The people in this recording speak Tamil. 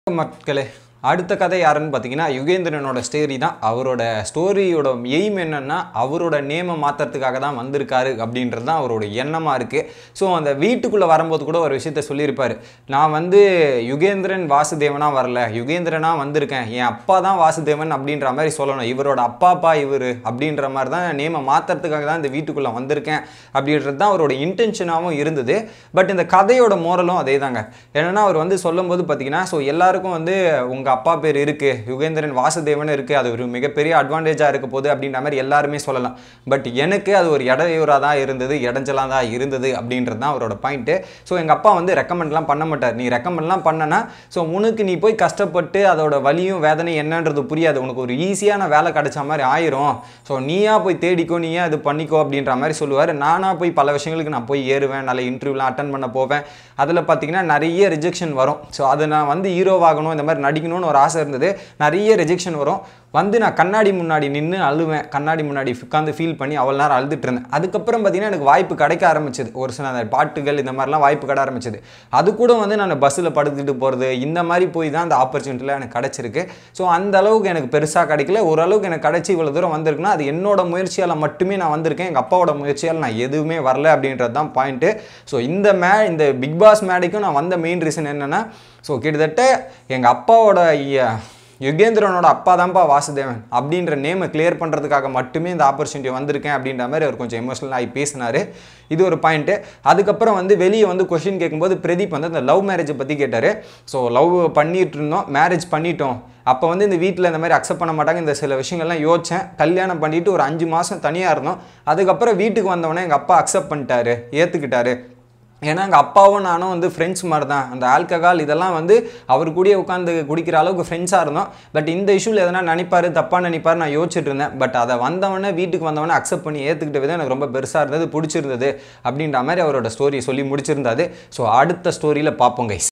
மக்களே அடுத்த கதை யாருன்னு பார்த்தீங்கன்னா யுகேந்திரனோட ஸ்டோரி தான் அவரோட ஸ்டோரியோட எய்ம் என்னன்னா அவரோட நேமை மாற்றுறதுக்காக தான் வந்திருக்காரு அப்படின்றது தான் அவரோட எண்ணமாக இருக்குது ஸோ அந்த வீட்டுக்குள்ளே வரும்போது கூட ஒரு விஷயத்த சொல்லியிருப்பார் நான் வந்து யுகேந்திரன் வாசுதேவனாக வரல யுகேந்திரனாக வந்திருக்கேன் என் அப்பா தான் வாசுதேவன் அப்படின்ற மாதிரி சொல்லணும் இவரோட அப்பா அப்பா இவர் அப்படின்ற மாதிரி தான் நேமை மாற்றுறதுக்காக தான் இந்த வீட்டுக்குள்ளே வந்திருக்கேன் அப்படின்றது தான் அவரோட இன்டென்ஷனாகவும் இருந்தது பட் இந்த கதையோட மோரலும் அதே தாங்க என்னன்னா அவர் வந்து சொல்லும்போது பார்த்தீங்கன்னா ஸோ எல்லாருக்கும் வந்து உங்கள் அப்பா பேர் இருக்குது யுகேந்திரன் வாசுதேவன் இருக்குது அது ஒரு மிகப்பெரிய அட்வான்டேஜாக இருக்க போகுது அப்படின்ற மாதிரி எல்லாருமே சொல்லலாம் பட் எனக்கு அது ஒரு இடையூறாக தான் இருந்தது இடைஞ்சலாக தான் இருந்தது அப்படின்றது தான் அவரோட பாயிண்ட்டு ஸோ எங்கள் அப்பா வந்து ரெக்கமெண்ட்லாம் பண்ண மாட்டார் நீ ரெக்கமெண்ட்லாம் பண்ணனா ஸோ உனக்கு நீ போய் கஷ்டப்பட்டு அதோட வலியும் வேதனை என்னன்றது புரியாது உனக்கு ஒரு ஈஸியான வேலை கிடைச்ச மாதிரி ஆயிரும் ஸோ நீயா போய் தேடிக்கோ நீயா இது பண்ணிக்கோ அப்படின்ற மாதிரி சொல்லுவார் நானாக போய் பல விஷயங்களுக்கு நான் போய் ஏறுவேன் நல்ல இன்டர்வியூலாம் அட்டன் பண்ண போவேன் அதில் பார்த்தீங்கன்னா நிறைய ரிஜெக்ஷன் வரும் ஸோ அது நான் வந்து ஹீரோவாகணும் இந்த மாதிரி நடிக்கணும்னு ஒரு ஆசை இருந்தது நிறைய ரிஜெக்ஷன் வரும் வந்து நான் கண்ணாடி முன்னாடி நின்று அழுவேன் கண்ணாடி முன்னாடி உட்காந்து ஃபீல் பண்ணி அவ்வளோ நேரம் அழுதுட்டு இருந்தேன் அதுக்கப்புறம் பார்த்தீங்கன்னா எனக்கு வாய்ப்பு கிடைக்க ஆரம்பிச்சது ஒரு சில அந்த பாட்டுகள் இந்த மாதிரிலாம் வாய்ப்பு கிடைக்க ஆரம்பிச்சது அது கூட வந்து நான் பஸ்ஸில் படுத்துட்டு போகிறது இந்த மாதிரி போய் தான் அந்த ஆப்பர்ச்சுனிட்டிலாம் எனக்கு கிடச்சிருக்கு ஸோ அந்த அளவுக்கு எனக்கு பெருசாக கிடைக்கல ஓரளவுக்கு எனக்கு கிடச்சி இவ்வளோ தூரம் வந்திருக்குன்னா அது என்னோட முயற்சியால் மட்டுமே நான் வந்திருக்கேன் எங்கள் அப்பாவோட முயற்சியால் நான் எதுவுமே வரல அப்படின்றது தான் பாயிண்ட்டு ஸோ இந்த மே இந்த பிக் பாஸ் மேடைக்கும் நான் வந்த மெயின் ரீசன் என்னென்னா ஸோ கிட்டத்தட்ட எங்கள் அப்பாவோட இ- யுகேந்திரனோட அப்பா தான்ப்பா வாசுதேவன் அப்படின்ற நேமை கிளியர் பண்ணுறதுக்காக மட்டுமே இந்த ஆப்பர்ச்சுனிட்டி வந்திருக்கேன் அப்படின்ற மாதிரி அவர் கொஞ்சம் எமோஷனல் ஆகி பேசினார் இது ஒரு பாயிண்ட்டு அதுக்கப்புறம் வந்து வெளியே வந்து கொஷின் கேட்கும்போது பிரதீப் வந்து அந்த லவ் மேரேஜை பற்றி கேட்டார் ஸோ லவ் பண்ணிட்டு இருந்தோம் மேரேஜ் பண்ணிட்டோம் அப்போ வந்து இந்த வீட்டில் இந்த மாதிரி அக்செப்ட் பண்ண மாட்டாங்க இந்த சில விஷயங்கள்லாம் யோசித்தேன் கல்யாணம் பண்ணிட்டு ஒரு அஞ்சு மாதம் தனியாக இருந்தோம் அதுக்கப்புறம் வீட்டுக்கு வந்தவொடனே எங்கள் அப்பா அக்செப்ட் பண்ணிட்டாரு ஏற்றுக்கிட்டாரு ஏன்னா எங்கள் அப்பாவும் நானும் வந்து ஃப்ரெண்ட்ஸ் மாதிரி தான் அந்த ஆல்கஹால் இதெல்லாம் வந்து அவர் கூடயே உட்காந்து குடிக்கிற அளவுக்கு ஃப்ரெண்ட்ஸாக இருந்தோம் பட் இந்த இஷ்யூவில் எதனா நினைப்பாரு தப்பாக நினைப்பாரு நான் யோசிச்சுட்டு இருந்தேன் பட் அதை வந்தவொடனே வீட்டுக்கு வந்தவொடனே அக்செப்ட் பண்ணி ஏற்றுக்கிட்ட விதம் எனக்கு ரொம்ப பெருசாக இருந்தது பிடிச்சிருந்தது அப்படின்ற மாதிரி அவரோட ஸ்டோரி சொல்லி முடிச்சிருந்தாரு ஸோ அடுத்த ஸ்டோரியில் பார்ப்போம் கைஸ்